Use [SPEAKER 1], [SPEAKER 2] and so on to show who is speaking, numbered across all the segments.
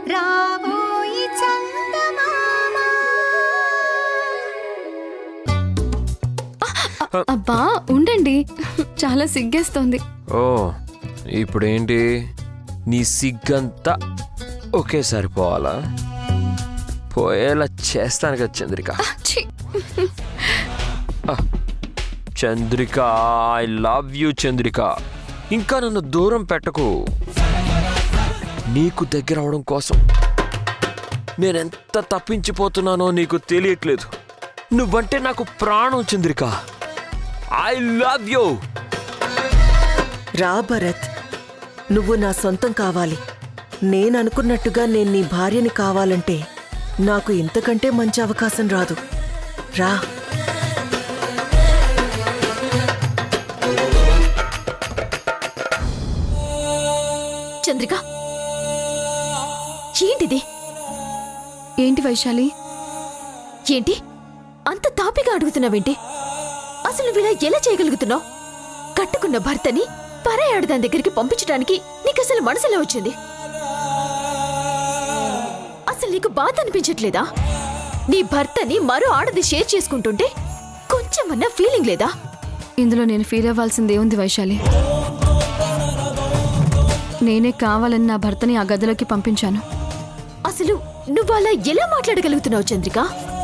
[SPEAKER 1] రాబోయి చందమామ
[SPEAKER 2] అబ్బా ఉండండి చాలా సిగ్గేస్తోంది
[SPEAKER 3] ఓ ఇప్పుడేంటి నీ సిగ్గంతా ఒకేసారి పోవాలా పోయేలా చేస్తాను కదా చంద్రిక
[SPEAKER 2] ఛీ!
[SPEAKER 3] Chandrika I love you Chandrika ఇంకా నన్ను దూరం పెట్టకు నీకు దగ్గర అవడం కోసం నేనెంత తప్పించిపోతున్నానో నీకు తెలియట్లేదు నువ్వంటే నాకు ప్రాణం చంద్రిక ఐ లవ్ యూ
[SPEAKER 4] రా భరత్ నువ్వు నా సొంతం కావాలి నేను అనుకున్నట్టుగా నేను నీ భార్యని కావాలంటే నాకు ఇంతకంటే మంచి అవకాశం రాదు రా
[SPEAKER 5] చంద్రిక ఏంటిది
[SPEAKER 2] ఏంటి వైశాలి
[SPEAKER 5] ఏంటి అంత తాపిగా అడుగుతున్నావేంటి అసలు నువ్వు ఇలా ఎలా చేయగలుగుతున్నావు కట్టుకున్న భర్తని పరాయాడు దాని దగ్గరికి పంపించడానికి నీకు అసలు మనసులో వచ్చింది అసలు నీకు బాధ అనిపించట్లేదా నీ భర్తని మరో ఆడది షేర్ చేసుకుంటుంటే కొంచెమన్నా ఫీలింగ్ లేదా
[SPEAKER 2] ఇందులో నేను ఫీల్ అవ్వాల్సింది ఏముంది వైశాలి నేనే కావాలని నా భర్తని ఆ గదిలోకి పంపించాను
[SPEAKER 5] అసలు నువ్వు అలా ఎలా మాట్లాడగలుగుతున్నావు చంద్రిక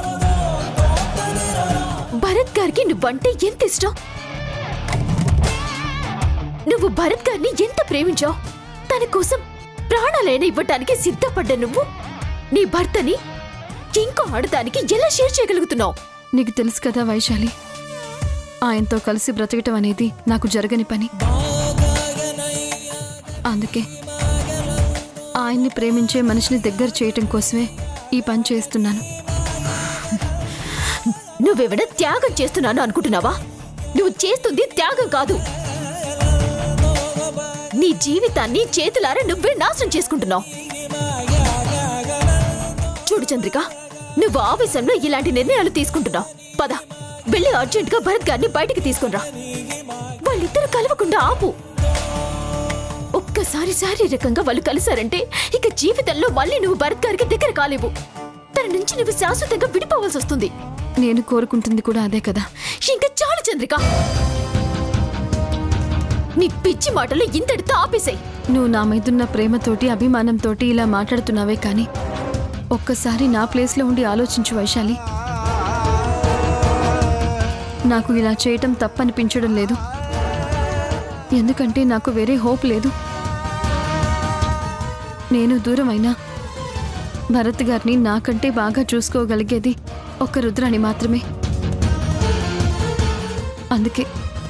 [SPEAKER 5] భరత్ గారికి నువ్వంటే ఎంత ఇష్టం నువ్వు భరత్ గారిని ఎంత ప్రేమించావు తన కోసం ప్రాణాలైనా ఇవ్వటానికి సిద్ధపడ్డ నువ్వు నీ భర్తని ఇంకో ఆడదానికి ఎలా షేర్ చేయగలుగుతున్నావు
[SPEAKER 2] నీకు తెలుసు కదా వైశాలి ఆయనతో కలిసి బ్రతకటం అనేది నాకు జరగని పని అందుకే ఆయన్ని ప్రేమించే మనిషిని దగ్గర చేయటం కోసమే ఈ పని చేస్తున్నాను
[SPEAKER 5] నువ్వెవడ త్యాగం చేస్తున్నాను అనుకుంటున్నావా నువ్వు చేస్తుంది త్యాగం కాదు నీ జీవితాన్ని చేతులారా నువ్వే నాశనం చేసుకుంటున్నావు చూడు చంద్రిక నువ్వు ఆవేశంలో ఇలాంటి నిర్ణయాలు తీసుకుంటున్నావు పద వెళ్ళి అర్జెంట్ గా భరత్ గారిని బయటికి తీసుకునిరా వాళ్ళిద్దరు కలవకుండా ఆపు ఒక్కసారి శారీరకంగా వాళ్ళు కలిశారంటే ఇక జీవితంలో మళ్ళీ నువ్వు భరత్ గారికి దగ్గర కాలేవు తన నుంచి నువ్వు శాశ్వతంగా విడిపోవాల్సి వస్తుంది
[SPEAKER 2] నేను కోరుకుంటుంది కూడా అదే కదా
[SPEAKER 5] ఇంకా చాలు చంద్రిక నీ పిచ్చి మాటలు ఇంతటితో ఆపేసాయి
[SPEAKER 2] నువ్వు నా మీదున్న ప్రేమతోటి అభిమానంతోటి ఇలా మాట్లాడుతున్నావే కానీ ఒక్కసారి నా ప్లేస్లో ఉండి ఆలోచించు వైశాలి నాకు ఇలా చేయటం తప్పనిపించడం లేదు ఎందుకంటే నాకు వేరే హోప్ లేదు నేను దూరమైనా భరత్ గారిని నాకంటే బాగా చూసుకోగలిగేది ఒక్క రుద్రాని మాత్రమే అందుకే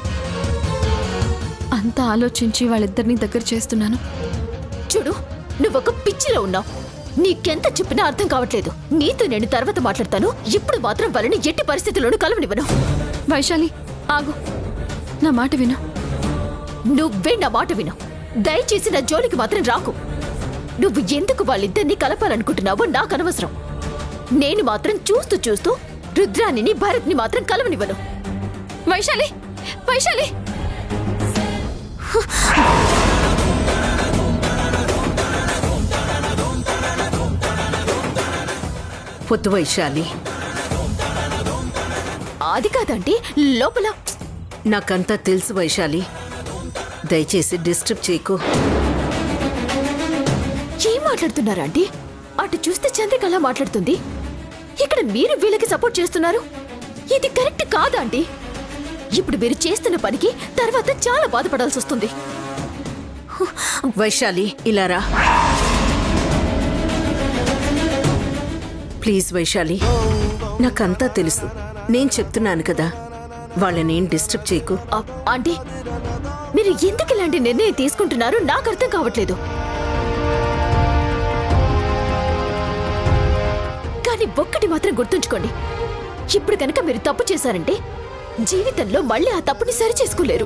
[SPEAKER 2] అంతా ఆలోచించి వాళ్ళిద్దరినీ దగ్గర చేస్తున్నాను
[SPEAKER 5] చూడు నువ్వొక పిచ్చిలో ఉన్నావు నీకెంత చెప్పినా అర్థం కావట్లేదు నీతో నేను తర్వాత మాట్లాడతాను ఇప్పుడు మాత్రం వాళ్ళని ఎట్టి పరిస్థితుల్లోనూ కలవనివ్వను
[SPEAKER 2] వైశాలి ఆగు నా మాట విను
[SPEAKER 5] నువ్వే నా మాట విను దయచేసి నా జోలికి మాత్రం రాకు నువ్వు ఎందుకు వాళ్ళిద్దరినీ కలపాలనుకుంటున్నావో నాకు అనవసరం నేను మాత్రం చూస్తూ చూస్తూ రుద్రాణిని భరత్ని మాత్రం కలవనివ్వను
[SPEAKER 2] వైశాలి వైశాలి
[SPEAKER 4] పొద్దు వైశాలి
[SPEAKER 5] అది కాదంటే లోపల
[SPEAKER 4] నాకంతా తెలుసు వైశాలి దయచేసి డిస్టర్బ్ చేయకు
[SPEAKER 5] ఏం మాట్లాడుతున్నారా ఆంటీ అటు చూస్తే చంద్రిక అలా మాట్లాడుతుంది ఇక్కడ మీరు వీళ్ళకి సపోర్ట్ చేస్తున్నారు ఇది కరెక్ట్ కాదా ఆంటీ ఇప్పుడు మీరు చేస్తున్న పనికి తర్వాత చాలా బాధపడాల్సి వస్తుంది
[SPEAKER 4] వైశాలి ఇలా రా ప్లీజ్ వైశాలి నాకంతా తెలుసు నేను చెప్తున్నాను కదా వాళ్ళనేం డిస్టర్బ్ చేయకు
[SPEAKER 5] ఆ, ఆంటీ మీరు ఎందుకు ఇలాంటి నిర్ణయం తీసుకుంటున్నారో నాకు అర్థం కావట్లేదు కానీ ఒక్కటి మాత్రం గుర్తుంచుకోండి ఇప్పుడు కనుక మీరు తప్పు చేశారంటే జీవితంలో మళ్ళీ ఆ తప్పుని సరి చేసుకోలేరు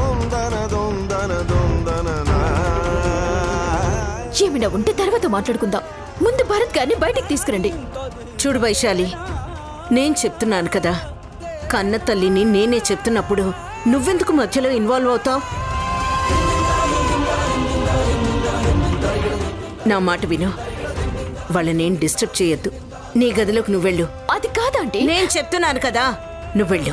[SPEAKER 5] ఏమైనా ఉంటే తర్వాత మాట్లాడుకుందాం ముందు భరత్ గారిని బయటికి తీసుకురండి
[SPEAKER 4] చూడు వైశాలి నేను చెప్తున్నాను కదా కన్న తల్లిని నేనే చెప్తున్నప్పుడు నువ్వెందుకు మధ్యలో ఇన్వాల్వ్ అవుతావు నా మాట విను
[SPEAKER 6] వాళ్ళనేం డిస్టర్బ్ చేయొద్దు నీ గదిలోకి నువ్వు వెళ్ళు
[SPEAKER 5] అది కాదంటే
[SPEAKER 6] నేను చెప్తున్నాను కదా నువ్వు వెళ్ళు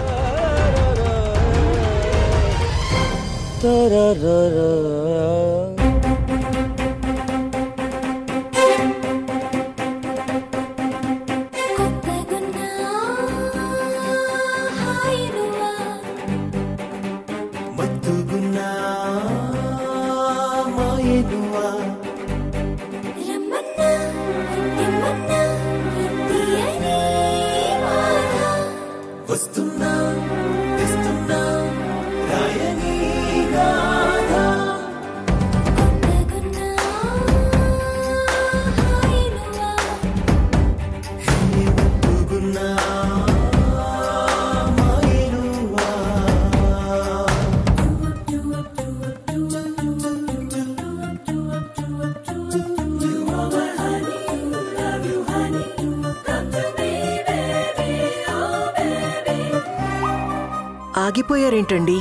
[SPEAKER 4] ఆగిపోయారేంటండి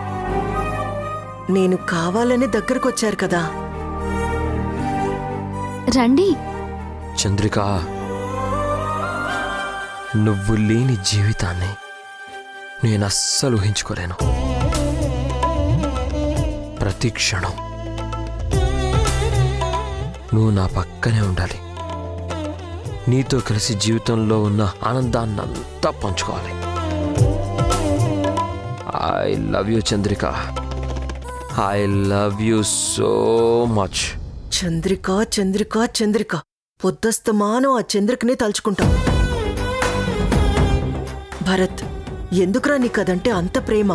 [SPEAKER 4] నేను కావాలని దగ్గరకొచ్చారు కదా
[SPEAKER 2] రండి
[SPEAKER 3] చంద్రిక నువ్వు లేని జీవితాన్ని నేను అస్సలు ఊహించుకోలేను ప్రతి క్షణం నువ్వు నా పక్కనే ఉండాలి నీతో కలిసి జీవితంలో ఉన్న ఆనందాన్నంతా పంచుకోవాలి I love you Chandrika I love you so much
[SPEAKER 4] Chandrika Chandrika Chandrika పొద్దస్తమానం ఆ చంద్రికనే తలుచుకుంటాం భరత్ ఎందుకురా నీకదంటే అంత ప్రేమ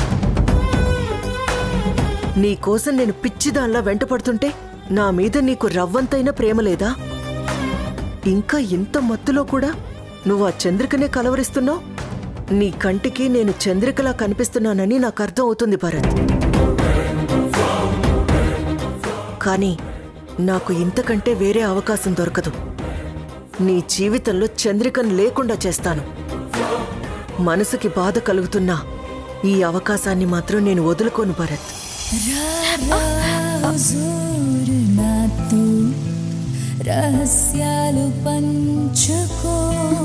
[SPEAKER 4] నీకోసం నేను పిచ్చిదాన్లా వెంటపడుతుంటే నా మీద నీకు రవ్వంతైన ప్రేమ లేదా ఇంకా ఇంత మత్తులో కూడా నువ్వు ఆ చంద్రికనే కలవరిస్తున్నావు నీ కంటికి నేను చంద్రికలా కనిపిస్తున్నానని నాకు అర్థం అవుతుంది భరత్ కానీ నాకు ఇంతకంటే వేరే అవకాశం దొరకదు నీ జీవితంలో చంద్రికను లేకుండా చేస్తాను మనసుకి బాధ కలుగుతున్నా ఈ అవకాశాన్ని మాత్రం నేను వదులుకోను భరత్
[SPEAKER 1] నాతో రహస్యాలు పంచుకో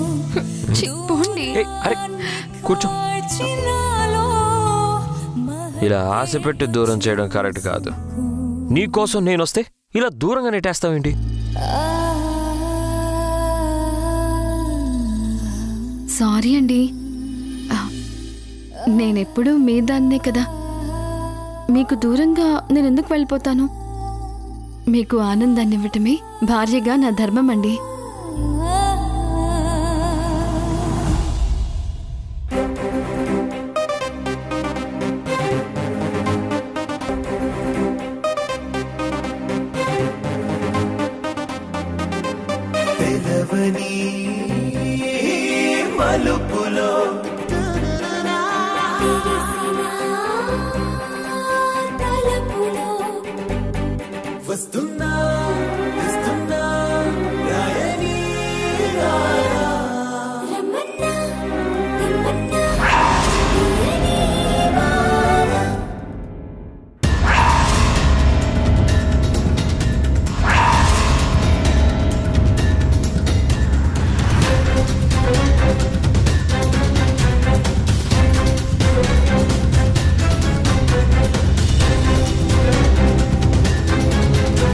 [SPEAKER 3] ఏయ్, అరే కూర్చో
[SPEAKER 1] చిన్నాలో
[SPEAKER 3] ఇలా ఆశ పెట్టి దూరం చేయడం కరెక్ట్ కాదు నీకోసం నేను వస్తే ఇలా దూరంగా నెట్టేస్తావేంటి
[SPEAKER 2] సారీ అండి ఆ, నేనెప్పుడు మీ దాన్నే కదా మీకు దూరంగా నేను ఎందుకు వెళ్ళిపోతాను మీకు ఆనందాన్ని ఇవ్వటమే భార్యగా నా ధర్మం అండి
[SPEAKER 7] తెలవని మలుపులో